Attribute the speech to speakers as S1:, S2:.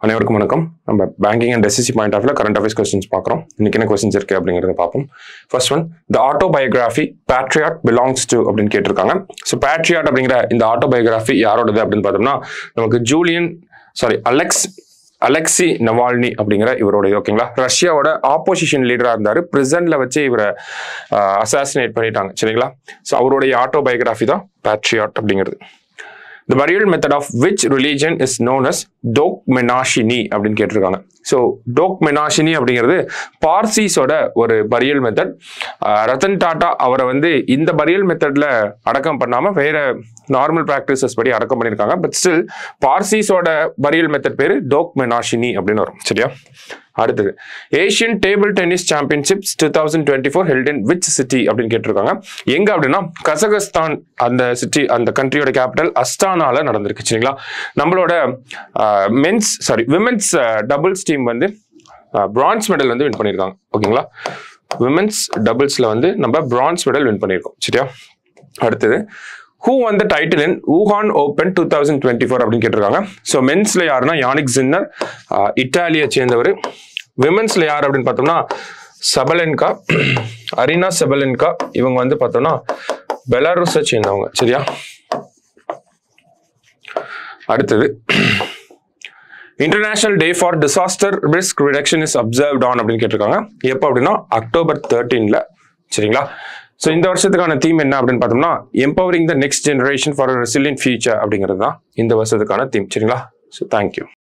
S1: அனைவருக்கும் வணக்கம் நம்ம பேங்கிங் அண்ட் எஸ்எஸ்சி பாயிண்ட் ஆஃப்ல கரண்ட் அஃபேர்ஸ் கொஸ்டின்ஸ் பார்க்குறோம் இன்னைக்கு என்ன கொஸ்டின்ஸ் இருக்கு அப்படிங்கிறத பார்ப்போம் first one the autobiography patriot belongs to அப்படின்னு கேட்டிருக்காங்க ஸோ பேட்ரியாட் அப்படிங்கிற இந்த ஆட்டோபயோகிராஃபி யாரோடது அப்படின்னு பார்த்தோம்னா நமக்கு Julian sorry Alex Alexei Navalny அப்படிங்கிற இவரோட ஓகேங்களா ரஷ்யாவோட ஆப்போசிஷன் லீடராக இருந்தார் பிரிசன்ல வச்சு இவரை அசாசினேட் பண்ணிட்டாங்க சரிங்களா ஸோ அவருடைய ஆட்டோபயோகிராஃபி தான் பேட்ரியாட் அப்படிங்கிறது the burial method of which religion is known as டோக் மெனாஷினி அப்படின்னு கேட்டிருக்காங்க ஸோ டோக் மெனாஷினி அப்படிங்கிறது பார்சிஸோட ஒரு பரியல் மெத்தட் ரத்தன் டாட்டா அவரை வந்து இந்த பரியல் மெத்தட்ல அடக்கம் பண்ணாம வேற நார்மல் ப்ராக்டிசஸ் படி அடக்கம் பண்ணியிருக்காங்க பட் ஸ்டில் பார்சிஸோட பரியல் மெத்தட் பேரு டோக் மெனாஷினி அப்படின்னு வரும் சரியா அடுத்தது Asian table tennis championships two thousand twenty four held in which city அப்படின்னு கேட்டிருக்காங்க எங்க அப்படின்னா கசகஸ்தான் அந்த சிட்டி அந்த கண்ட்ரியோட கேபிட்டல் அஸ்தானால நடந்திருக்கு சரிங்களா நம்மளோட men's sorry women's doubles team வந்து பிரான்ஸ் மெடல் வந்து வின் பண்ணியிருக்காங்க ஓகேங்களா விமென்ஸ் டபுள்ஸ்ல வந்து நம்ம பிரான்ஸ் மெடல் வின் பண்ணியிருக்கோம் சரியா அடுத்தது who won the title in Wuhan open two thousand twenty four அப்படின்னு கேட்டிருக்காங்க ஸோ மென்ஸ்ல யாருன்னா யானிக் ஜின்னர் இட்டாலியை சேர்ந்தவர் விமென்ஸ்ல யார் அப்படின்னு பார்த்தோம்னா சபலென்கா அரினா செபலென்கா இவங்க வந்து பார்த்தோம்னா பெலாருஸை சேர்ந்தவங்க சரியா அடுத்தது international day for disaster risk reduction is observed on அப்படின்னு கேட்டிருக்காங்க எப்போ அப்படின்னா அக்டோபர் தேர்ட்டீன்ல சரிங்களா ஸோ இந்த வருஷத்துக்கான தீம் என்ன அப்படின்னு பார்த்தோம்னா empowering the next generation for resilient future அப்படிங்கிறது தான் இந்த வருஷத்துக்கான தீம் சரிங்களா ஸோ தேங்க்யூ